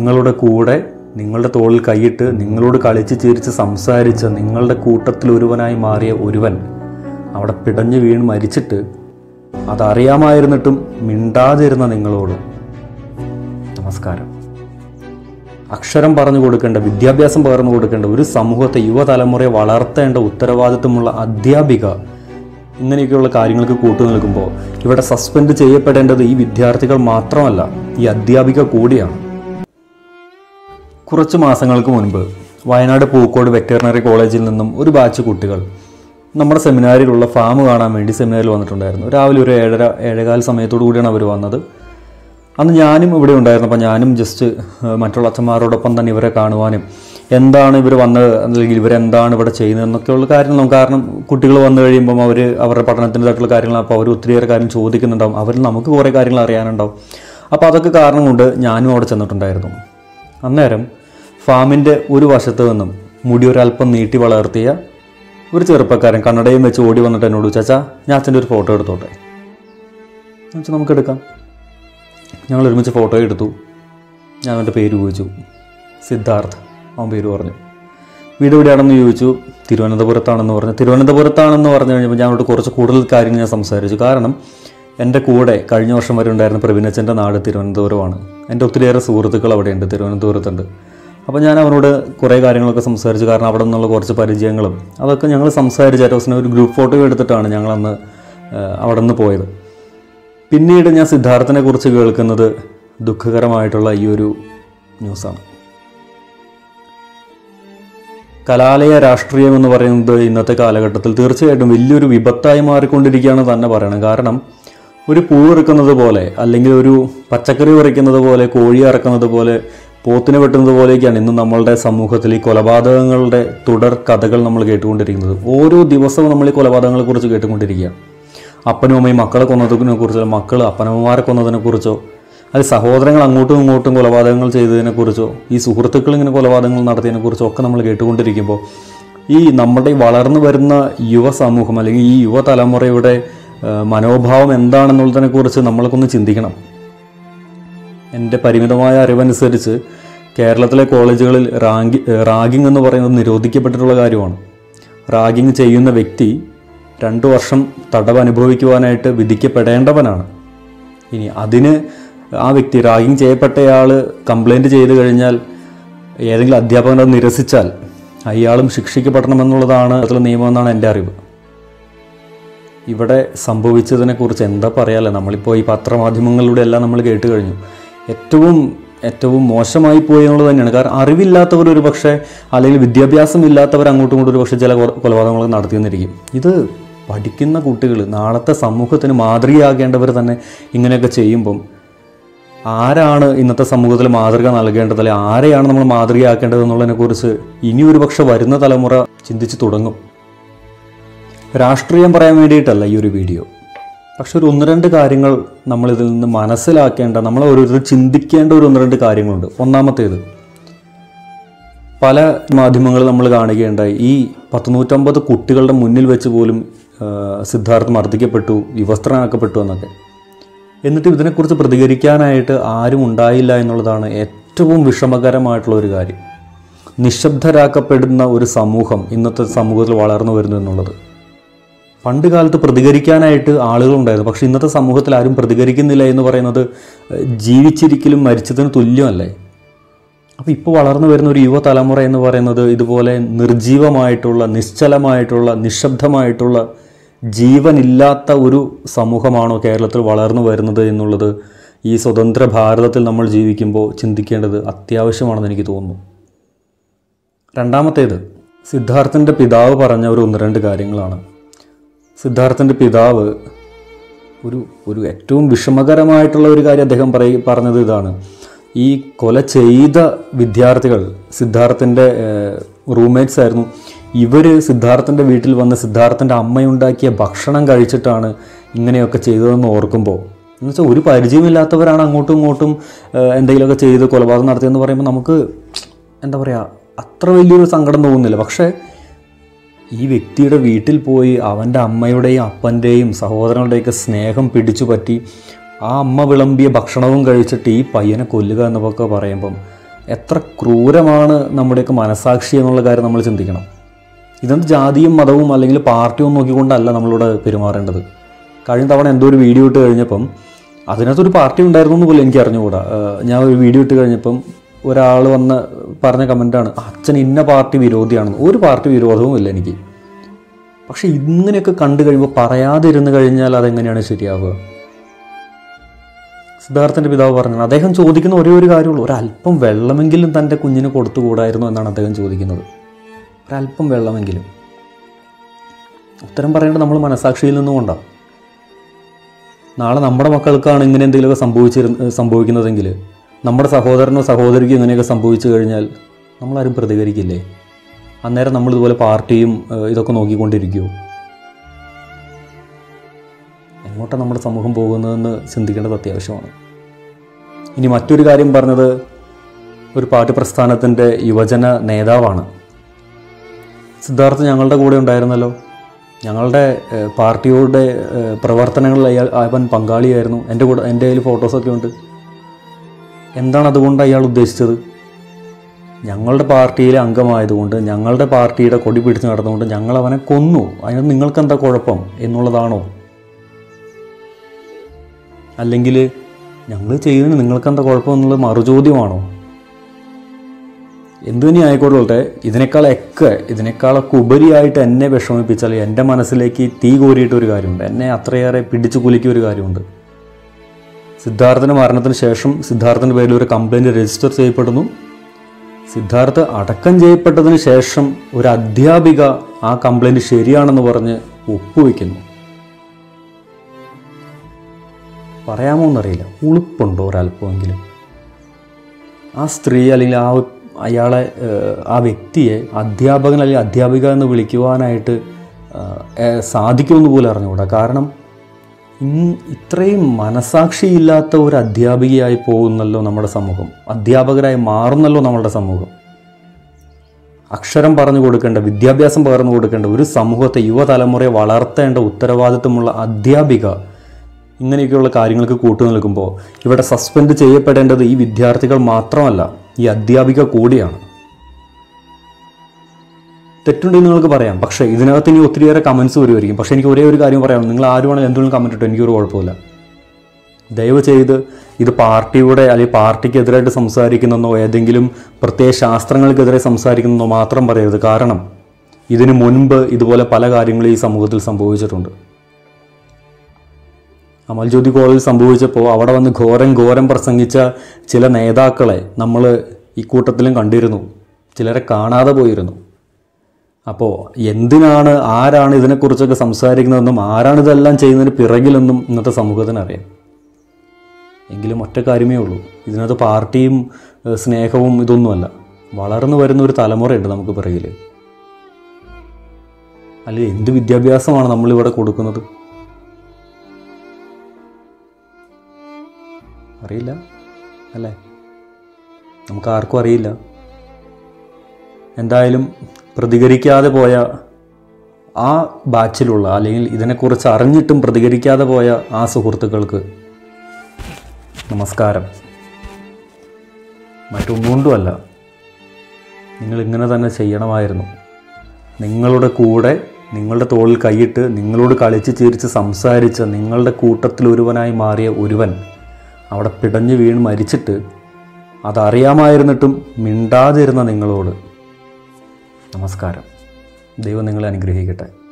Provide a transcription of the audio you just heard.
നിങ്ങളുടെ കൂടെ നിങ്ങളുടെ തോളിൽ കൈയിട്ട് നിങ്ങളോട് കളിച്ച് ചിരിച്ച് സംസാരിച്ച് നിങ്ങളുടെ കൂട്ടത്തിൽ ഒരുവനായി മാറിയ ഒരുവൻ അവിടെ പിടഞ്ഞു വീണ് മരിച്ചിട്ട് അതറിയാമായിരുന്നിട്ടും മിണ്ടാതിരുന്ന നിങ്ങളോട് നമസ്കാരം അക്ഷരം പറഞ്ഞു കൊടുക്കേണ്ട വിദ്യാഭ്യാസം പകർന്നു കൊടുക്കേണ്ട ഒരു സമൂഹത്തെ യുവതലമുറയെ വളർത്തേണ്ട ഉത്തരവാദിത്വമുള്ള അധ്യാപിക ഇങ്ങനെയൊക്കെയുള്ള കാര്യങ്ങൾക്ക് കൂട്ടു നിൽക്കുമ്പോൾ ഇവിടെ സസ്പെൻഡ് ചെയ്യപ്പെടേണ്ടത് ഈ വിദ്യാർത്ഥികൾ മാത്രമല്ല ഈ അധ്യാപിക കൂടിയാണ് കുറച്ച് മാസങ്ങൾക്ക് മുൻപ് വയനാട് പൂക്കോട് വെറ്ററിനറി കോളേജിൽ നിന്നും ഒരു ബാച്ച് കുട്ടികൾ നമ്മുടെ സെമിനാറിലുള്ള ഫാം കാണാൻ വേണ്ടി സെമിനാറിൽ വന്നിട്ടുണ്ടായിരുന്നു രാവിലെ ഒരു ഏഴര ഏഴേകാൽ സമയത്തോടു കൂടിയാണ് അവർ വന്നത് അന്ന് ഞാനും ഇവിടെ ഉണ്ടായിരുന്നു അപ്പോൾ ഞാനും ജസ്റ്റ് ഏഹ്, മറ്റുള്ള അച്ഛന്മാരോടൊപ്പം തന്നെ ഇവരെ കാണുവാനും എന്താണ് ഇവർ വന്നത് അല്ലെങ്കിൽ ഇവരെന്താണ് ഇവിടെ ചെയ്യുന്നത് എന്നൊക്കെയുള്ള കാര്യങ്ങൾ നമുക്ക് കാരണം കുട്ടികൾ വന്നു കഴിയുമ്പം അവർ അവരുടെ പഠനത്തിൻ്റെതായിട്ടുള്ള കാര്യങ്ങൾ അപ്പോൾ അവർ ഒത്തിരിയേറെ കാര്യം ചോദിക്കുന്നുണ്ടാവും അവരിൽ നമുക്ക് കുറേ കാര്യങ്ങൾ അറിയാനുണ്ടാവും അപ്പോൾ അതൊക്കെ കാരണം കൊണ്ട് ഞാനും അവിടെ ചെന്നിട്ടുണ്ടായിരുന്നു അന്നേരം ഫാമിൻ്റെ ഒരു വശത്ത് നിന്നും മുടി ഒരല്പം നീട്ടി വളർത്തിയ ഒരു ചെറുപ്പക്കാരൻ കണ്ണടയും വെച്ച് ഓടി വന്നിട്ട് എന്നോട് ചാച്ചാ ഞാൻ അച്ഛൻ്റെ ഒരു ഫോട്ടോ എടുത്തോട്ടെ ഞാൻ വെച്ചാൽ നമുക്ക് എടുക്കാം ഞങ്ങൾ ഒരുമിച്ച് ഫോട്ടോ എടുത്തു ഞാൻ അവൻ്റെ പേര് ചോദിച്ചു സിദ്ധാർത്ഥ് അവൻ പേര് പറഞ്ഞു വീട് എവിടെയാണെന്ന് ചോദിച്ചു തിരുവനന്തപുരത്താണെന്ന് പറഞ്ഞു തിരുവനന്തപുരത്താണെന്ന് പറഞ്ഞു കഴിഞ്ഞപ്പോൾ ഞാൻ അവരോട് കുറച്ച് കൂടുതൽ കാര്യങ്ങൾ ഞാൻ സംസാരിച്ചു കാരണം എൻ്റെ കൂടെ കഴിഞ്ഞ വർഷം വരെ ഉണ്ടായിരുന്ന പ്രവീണച്ചൻ്റെ നാട് തിരുവനന്തപുരമാണ് എൻ്റെ ഒത്തിരിയേറെ സുഹൃത്തുക്കൾ അവിടെയുണ്ട് തിരുവനന്തപുരത്തുണ്ട് അപ്പോൾ ഞാൻ അവനോട് കുറേ കാര്യങ്ങളൊക്കെ സംസാരിച്ചു കാരണം അവിടെ നിന്നുള്ള കുറച്ച് പരിചയങ്ങളും അതൊക്കെ ഞങ്ങൾ സംസാരിച്ച് ഏറ്റവും ഒരു ഗ്രൂപ്പ് ഫോട്ടോ എടുത്തിട്ടാണ് ഞങ്ങളന്ന് ആ, അവിടെ നിന്ന് പോയത് പിന്നീട് ഞാൻ സിദ്ധാർത്ഥനെ കുറിച്ച് കേൾക്കുന്നത് ദുഃഖകരമായിട്ടുള്ള ഈ ഒരു ന്യൂസാണ് കലാലയ രാഷ്ട്രീയം എന്ന് പറയുന്നത് ഇന്നത്തെ കാലഘട്ടത്തിൽ തീർച്ചയായിട്ടും വലിയൊരു വിപത്തായി മാറിക്കൊണ്ടിരിക്കുകയാണ് തന്നെ പറയണം കാരണം ഒരു പൂ ഇറക്കുന്നത് പോലെ അല്ലെങ്കിൽ ഒരു പച്ചക്കറി ഇറക്കുന്നത് പോലെ കോഴി ഇറക്കുന്നത് പോലെ പോത്തിനെ വെട്ടുന്നത് പോലെയൊക്കെയാണ് ഇന്ന് നമ്മളുടെ സമൂഹത്തിൽ ഈ കൊലപാതകങ്ങളുടെ തുടർ കഥകൾ നമ്മൾ കേട്ടുകൊണ്ടിരിക്കുന്നത് ഓരോ ദിവസവും നമ്മൾ ഈ കൊലപാതകങ്ങളെ കുറിച്ച് കേട്ടുകൊണ്ടിരിക്കുക അപ്പനും അമ്മയും മക്കളെ കൊന്നതിനെ കുറിച്ചോ മക്കൾ അപ്പനമ്മമാരെ കൊന്നതിനെ കുറിച്ചോ അത് സഹോദരങ്ങൾ അങ്ങോട്ടും ഇങ്ങോട്ടും കൊലപാതകങ്ങൾ ചെയ്തതിനെ കുറിച്ചോ ഈ സുഹൃത്തുക്കൾ ഇങ്ങനെ കൊലപാതകങ്ങൾ നടത്തിയതിനെ കുറിച്ചോ ഒക്കെ നമ്മൾ കേട്ടുകൊണ്ടിരിക്കുമ്പോൾ ഈ നമ്മുടെ ഈ വളർന്നു വരുന്ന യുവ സമൂഹം അല്ലെങ്കിൽ ഈ യുവതലമുറയുടെ ആ, മനോഭാവം എന്താണെന്നുള്ളതിനെ കുറിച്ച് നമ്മൾക്കൊന്ന് ചിന്തിക്കണം എൻ്റെ പരിമിതമായ അറിവനുസരിച്ച് കേരളത്തിലെ കോളേജുകളിൽ റാങ്കി റാഗിംഗ് എന്ന് പറയുന്നത് നിരോധിക്കപ്പെട്ടിട്ടുള്ള കാര്യമാണ് റാഗിംഗ് ചെയ്യുന്ന വ്യക്തി രണ്ട് വർഷം തടവ് അനുഭവിക്കുവാനായിട്ട് വിധിക്കപ്പെടേണ്ടവനാണ് ഇനി അതിന് ആ വ്യക്തി റാഗിംഗ് ചെയ്യപ്പെട്ടയാൾ കംപ്ലൈൻറ്റ് ചെയ്ത് കഴിഞ്ഞാൽ ഏതെങ്കിലും അധ്യാപകൻ അത് നിരസിച്ചാൽ അയാളും ശിക്ഷിക്കപ്പെടണമെന്നുള്ളതാണ് അതിലെ നിയമം എന്നാണ് എൻ്റെ അറിവ് ഇവിടെ സംഭവിച്ചതിനെക്കുറിച്ച് എന്താ പറയാല്ലേ നമ്മളിപ്പോൾ ഈ പത്രമാധ്യമങ്ങളിലൂടെ എല്ലാം നമ്മൾ കേട്ട് കഴിഞ്ഞു ഏറ്റവും ഏറ്റവും മോശമായി പോയി എന്നുള്ളത് തന്നെയാണ് കാരണം അറിവില്ലാത്തവർ ഒരു പക്ഷേ അല്ലെങ്കിൽ വിദ്യാഭ്യാസം ഇല്ലാത്തവർ അങ്ങോട്ടും ഇങ്ങോട്ടും ഒരു പക്ഷേ ചില കൊ- കൊലപാതകങ്ങൾ നടത്തിയെന്നിരിക്കും ഇത് പഠിക്കുന്ന കുട്ടികൾ നാളത്തെ സമൂഹത്തിന് മാതൃകയാകേണ്ടവർ തന്നെ ഇങ്ങനെയൊക്കെ ചെയ്യുമ്പം ആരാണ് ഇന്നത്തെ സമൂഹത്തിൽ മാതൃക നൽകേണ്ടത് അല്ലെങ്കിൽ ആരെയാണ് നമ്മൾ മാതൃകയാക്കേണ്ടത് എന്നുള്ളതിനെക്കുറിച്ച് ഇനി ഒരു പക്ഷെ വരുന്ന തലമുറ ചിന്തിച്ച് തുടങ്ങും രാഷ്ട്രീയം പറയാൻ വേണ്ടിയിട്ടല്ല ഈ ഒരു വീഡിയോ പക്ഷെ ഒരു ഒന്ന് രണ്ട് കാര്യങ്ങൾ നമ്മൾ ഇതിൽ നിന്ന് മനസ്സിലാക്കേണ്ട നമ്മൾ ഓരോരുത്തർ ചിന്തിക്കേണ്ട ഒരു ഒന്ന് രണ്ട് കാര്യങ്ങളുണ്ട് ഒന്നാമത്തേത് പല മാധ്യമങ്ങൾ നമ്മൾ കാണുകയുണ്ടായി ഈ പത്ത് നൂറ്റമ്പത് കുട്ടികളുടെ മുന്നിൽ വെച്ച് പോലും ആ, സിദ്ധാർത്ഥ് മർദ്ദിക്കപ്പെട്ടു വിവസ്ത്രനാക്കപ്പെട്ടു എന്നൊക്കെ എന്നിട്ട് ഇതിനെക്കുറിച്ച് പ്രതികരിക്കാനായിട്ട് ആരും ഉണ്ടായില്ല എന്നുള്ളതാണ് ഏറ്റവും വിഷമകരമായിട്ടുള്ള ഒരു കാര്യം നിശബ്ദരാക്കപ്പെടുന്ന ഒരു സമൂഹം ഇന്നത്തെ സമൂഹത്തിൽ വളർന്നു വരുന്നു എന്നുള്ളത് പണ്ട് കാലത്ത് പ്രതികരിക്കാനായിട്ട് ആളുകളുണ്ടായിരുന്നു പക്ഷേ ഇന്നത്തെ സമൂഹത്തിൽ ആരും പ്രതികരിക്കുന്നില്ല എന്ന് പറയുന്നത് ഏഹ്, ജീവിച്ചിരിക്കലും മരിച്ചതിന് തുല്യമല്ലേ അപ്പോൾ ഇപ്പോൾ വളർന്നു വരുന്ന ഒരു യുവതലമുറ എന്ന് പറയുന്നത് ഇതുപോലെ നിർജീവമായിട്ടുള്ള നിശ്ചലമായിട്ടുള്ള നിശബ്ദമായിട്ടുള്ള ജീവനില്ലാത്ത ഒരു സമൂഹമാണോ കേരളത്തിൽ വളർന്നു വരുന്നത് എന്നുള്ളത് ഈ സ്വതന്ത്ര ഭാരതത്തിൽ നമ്മൾ ജീവിക്കുമ്പോൾ ചിന്തിക്കേണ്ടത് അത്യാവശ്യമാണെന്ന് എനിക്ക് തോന്നുന്നു രണ്ടാമത്തേത് സിദ്ധാർത്ഥൻ്റെ പിതാവ് പറഞ്ഞ ഒരു ഒന്ന് രണ്ട് കാര്യങ്ങളാണ് സിദ്ധാർത്ഥൻ്റെ പിതാവ് ഒരു ഒരു ഏറ്റവും വിഷമകരമായിട്ടുള്ള ഒരു കാര്യം അദ്ദേഹം പറയ പറഞ്ഞത് ഇതാണ് ഈ കൊല ചെയ്ത വിദ്യാർത്ഥികൾ സിദ്ധാർത്ഥൻ്റെ റൂംമേറ്റ്സ് ആയിരുന്നു ഇവർ സിദ്ധാർത്ഥൻ്റെ വീട്ടിൽ വന്ന് സിദ്ധാർത്ഥൻ്റെ അമ്മയുണ്ടാക്കിയ ഭക്ഷണം കഴിച്ചിട്ടാണ് ഇങ്ങനെയൊക്കെ ചെയ്തതെന്ന് ഓർക്കുമ്പോൾ എന്ന് വെച്ചാൽ ഒരു പരിചയമില്ലാത്തവരാണ് അങ്ങോട്ടും ഇങ്ങോട്ടും ഏഹ്, എന്തെങ്കിലുമൊക്കെ ചെയ്ത് കൊലപാതകം നടത്തിയെന്ന് പറയുമ്പോൾ നമുക്ക് എന്താ പറയുക അത്ര വലിയൊരു സങ്കടം തോന്നുന്നില്ല പക്ഷേ ഈ വ്യക്തിയുടെ വീട്ടിൽ പോയി അവൻ്റെ അമ്മയുടെയും അപ്പൻ്റെയും സഹോദരങ്ങളുടെയൊക്കെ സ്നേഹം പിടിച്ചു പറ്റി ആ അമ്മ വിളമ്പിയ ഭക്ഷണവും കഴിച്ചിട്ട് ഈ പയ്യനെ കൊല്ലുക എന്നൊക്കെ പറയുമ്പം എത്ര ക്രൂരമാണ് നമ്മുടെയൊക്കെ മനസാക്ഷി എന്നുള്ള കാര്യം നമ്മൾ ചിന്തിക്കണം ഇതെന്ത് ജാതിയും മതവും അല്ലെങ്കിൽ പാർട്ടിയും നോക്കിക്കൊണ്ടല്ല നമ്മളിവിടെ പെരുമാറേണ്ടത് കഴിഞ്ഞ തവണ എന്തോ ഒരു വീഡിയോ ഇട്ട് കഴിഞ്ഞപ്പം അതിനകത്തൊരു പാർട്ടി ഉണ്ടായിരുന്നു എന്ന് പോലും എനിക്ക് അറിഞ്ഞുകൂടാ ഏഹ് ഞാൻ ഒരു വീഡിയോ ഇട്ട് കഴിഞ്ഞപ്പം ഒരാൾ വന്ന് പറഞ്ഞ കമൻറ്റാണ് അച്ഛൻ ഇന്ന പാർട്ടി വിരോധിയാണെന്ന് ഒരു പാർട്ടി വിരോധവും ഇല്ല എനിക്ക് പക്ഷെ ഇങ്ങനെയൊക്കെ കണ്ടു കഴിയുമ്പോൾ പറയാതിരുന്ന് കഴിഞ്ഞാൽ അതെങ്ങനെയാണ് ശരിയാവുക സിദ്ധാർത്ഥൻ്റെ പിതാവ് പറഞ്ഞത് അദ്ദേഹം ചോദിക്കുന്ന ഒരേ ഒരു കാര്യമുള്ളൂ ഒരല്പം വെള്ളമെങ്കിലും തൻ്റെ കുഞ്ഞിന് കൊടുത്തുകൂടായിരുന്നു എന്നാണ് അദ്ദേഹം ചോദിക്കുന്നത് ഒരല്പം വെള്ളമെങ്കിലും ഉത്തരം പറയേണ്ടത് നമ്മൾ മനസാക്ഷിയിൽ നിന്നും കൊണ്ടാണ് നാളെ നമ്മുടെ മക്കൾക്കാണ് ഇങ്ങനെ എന്തെങ്കിലുമൊക്കെ സംഭവിച്ചിരുന്ന സംഭവിക്കുന്നതെങ്കിൽ നമ്മുടെ സഹോദരനോ സഹോദരിക്കോ ഇങ്ങനെയൊക്കെ സംഭവിച്ചു കഴിഞ്ഞാൽ നമ്മളാരും പ്രതികരിക്കില്ലേ അന്നേരം നമ്മളിതുപോലെ പാർട്ടിയും ഏഹ്, ഇതൊക്കെ നോക്കിക്കൊണ്ടിരിക്കുമോ എങ്ങോട്ടാണ് നമ്മുടെ സമൂഹം പോകുന്നതെന്ന് ചിന്തിക്കേണ്ടത് അത്യാവശ്യമാണ് ഇനി മറ്റൊരു കാര്യം പറഞ്ഞത് ഒരു പാർട്ടി പ്രസ്ഥാനത്തിൻ്റെ യുവജന നേതാവാണ് സിദ്ധാർത്ഥ് ഞങ്ങളുടെ കൂടെ ഉണ്ടായിരുന്നല്ലോ ഞങ്ങളുടെ ഏഹ്, പാർട്ടിയുടെ ഏഹ്, പ്രവർത്തനങ്ങളിൽ അയാൾ അവൻ പങ്കാളിയായിരുന്നു എൻ്റെ കൂടെ എൻ്റെ കയ്യിൽ ഫോട്ടോസൊക്കെ ഉണ്ട് എന്താണ് അതുകൊണ്ട് അയാൾ ഉദ്ദേശിച്ചത് ഞങ്ങളുടെ പാർട്ടിയിലെ അംഗമായതുകൊണ്ട് ഞങ്ങളുടെ പാർട്ടിയുടെ കൊടി പിടിച്ച് നടന്നുകൊണ്ട് ഞങ്ങൾ അവനെ കൊന്നു അതിന് നിങ്ങൾക്ക് എന്താ കുഴപ്പം എന്നുള്ളതാണോ അല്ലെങ്കിൽ ഞങ്ങൾ ചെയ്യുന്നതിന് നിങ്ങൾക്ക് എന്താ കുഴപ്പം എന്നുള്ളത് മറുചോദ്യമാണോ എന്തു തന്നെ ആയിക്കോട്ടെ ഇതിനേക്കാളൊക്കെ ഇതിനേക്കാളൊക്കെ ഉപരിയായിട്ട് എന്നെ വിഷമിപ്പിച്ചാൽ എൻ്റെ മനസ്സിലേക്ക് തീ കോരിയിട്ട് ഒരു കാര്യമുണ്ട് എന്നെ അത്രയേറെ പിടിച്ചു കുലുക്കിയ ഒരു കാര്യമുണ്ട് സിദ്ധാർത്ഥൻ്റെ മരണത്തിന് ശേഷം സിദ്ധാർത്ഥൻ്റെ പേരിൽ ഒരു കംപ്ലൈൻറ്റ് രജിസ്റ്റർ ചെയ്യപ്പെടുന്നു സിദ്ധാർത്ഥ് അടക്കം ചെയ്യപ്പെട്ടതിന് ശേഷം ഒരു അധ്യാപിക ആ കംപ്ലൈൻറ്റ് ശരിയാണെന്ന് പറഞ്ഞ് ഒപ്പുവെക്കുന്നു പറയാമോ എന്നറിയില്ല ഉളുപ്പുണ്ടോ ഒരല്പമെങ്കിലും ആ സ്ത്രീ അല്ലെങ്കിൽ ആ അയാളെ ഏഹ്, ആ വ്യക്തിയെ അധ്യാപകൻ അല്ലെങ്കിൽ അധ്യാപിക എന്ന് വിളിക്കുവാനായിട്ട് ഏഹ്, ഏഹ്, സാധിക്കുമെന്ന് പോലും അറിഞ്ഞുകൂടാ കാരണം ഇൻ- ഇത്രയും മനസാക്ഷിയില്ലാത്ത ഒരു അധ്യാപികയായി പോകുന്നല്ലോ നമ്മുടെ സമൂഹം അധ്യാപകരായി മാറുന്നല്ലോ നമ്മുടെ സമൂഹം അക്ഷരം പറഞ്ഞു കൊടുക്കേണ്ട വിദ്യാഭ്യാസം പകർന്നു കൊടുക്കേണ്ട ഒരു സമൂഹത്തെ യുവതലമുറയെ വളർത്തേണ്ട ഉത്തരവാദിത്വമുള്ള അധ്യാപിക ഇങ്ങനെയൊക്കെയുള്ള കാര്യങ്ങൾക്ക് കൂട്ടു നിൽക്കുമ്പോൾ ഇവിടെ സസ്പെൻഡ് ചെയ്യപ്പെടേണ്ടത് ഈ വിദ്യാർത്ഥികൾ മാത്രമല്ല ഈ അധ്യാപിക കൂടിയാണ് തെറ്റുണ്ടെങ്കിൽ നിങ്ങൾക്ക് പറയാം പക്ഷേ ഇതിനകത്ത് ഇനി ഒത്തിരിയേറെ കമൻസ് വരുമായിരിക്കും പക്ഷേ എനിക്ക് ഒരേ ഒരു കാര്യം പറയാം നിങ്ങൾ ആരുവാണെങ്കിലും എന്തെങ്കിലും കമൻറ്റ് ഇട്ടോ എനിക്കൊരു കുഴപ്പമില്ല ദയവ് ചെയ്ത് ഇത് പാർട്ടിയുടെ അല്ലെങ്കിൽ പാർട്ടിക്കെതിരായിട്ട് സംസാരിക്കുന്നെന്നോ ഏതെങ്കിലും പ്രത്യേക ശാസ്ത്രങ്ങൾക്കെതിരെ സംസാരിക്കുന്നതെന്നോ മാത്രം പറയരുത് കാരണം ഇതിനു മുൻപ് ഇതുപോലെ പല കാര്യങ്ങളും ഈ സമൂഹത്തിൽ സംഭവിച്ചിട്ടുണ്ട് അമൽജ്യോതി കോളേജിൽ സംഭവിച്ചപ്പോൾ അവിടെ വന്ന് ഘോരം ഘോരം പ്രസംഗിച്ച ചില നേതാക്കളെ നമ്മൾ ഈ കൂട്ടത്തിലും കണ്ടിരുന്നു ചിലരെ കാണാതെ പോയിരുന്നു അപ്പോൾ എന്തിനാണ് ആരാണ് ഇതിനെക്കുറിച്ചൊക്കെ സംസാരിക്കുന്നതെന്നും ആരാണ് ഇതെല്ലാം ചെയ്യുന്നതിന് പിറകിലെന്നും ഇന്നത്തെ സമൂഹത്തിന് അറിയാം എങ്കിലും ഒറ്റ കാര്യമേ ഉള്ളൂ ഇതിനകത്ത് പാർട്ടിയും ഏഹ്, സ്നേഹവും ഇതൊന്നുമല്ല വളർന്നു വരുന്ന ഒരു തലമുറയുണ്ട് നമുക്ക് പിറകിൽ അല്ലെ എന്ത് വിദ്യാഭ്യാസമാണ് നമ്മളിവിടെ കൊടുക്കുന്നത് അറിയില്ല അല്ലേ നമുക്ക് ആർക്കും അറിയില്ല എന്തായാലും പ്രതികരിക്കാതെ പോയ ആ ബാച്ചിലുള്ള അല്ലെങ്കിൽ ഇതിനെക്കുറിച്ച് അറിഞ്ഞിട്ടും പ്രതികരിക്കാതെ പോയ ആ സുഹൃത്തുക്കൾക്ക് നമസ്കാരം മറ്റൊന്നുകൊണ്ടുമല്ല നിങ്ങൾ ഇങ്ങനെ തന്നെ ചെയ്യണമായിരുന്നു നിങ്ങളുടെ കൂടെ നിങ്ങളുടെ തോളിൽ കൈയിട്ട് നിങ്ങളോട് കളിച്ച് ചിരിച്ച് സംസാരിച്ച നിങ്ങളുടെ കൂട്ടത്തിൽ ഒരുവനായി മാറിയ ഒരുവൻ അവിടെ പിടഞ്ഞു വീണ് മരിച്ചിട്ട് അതറിയാമായിരുന്നിട്ടും മിണ്ടാതിരുന്ന നിങ്ങളോട് നമസ്കാരം ദൈവം നിങ്ങളെ അനുഗ്രഹിക്കട്ടെ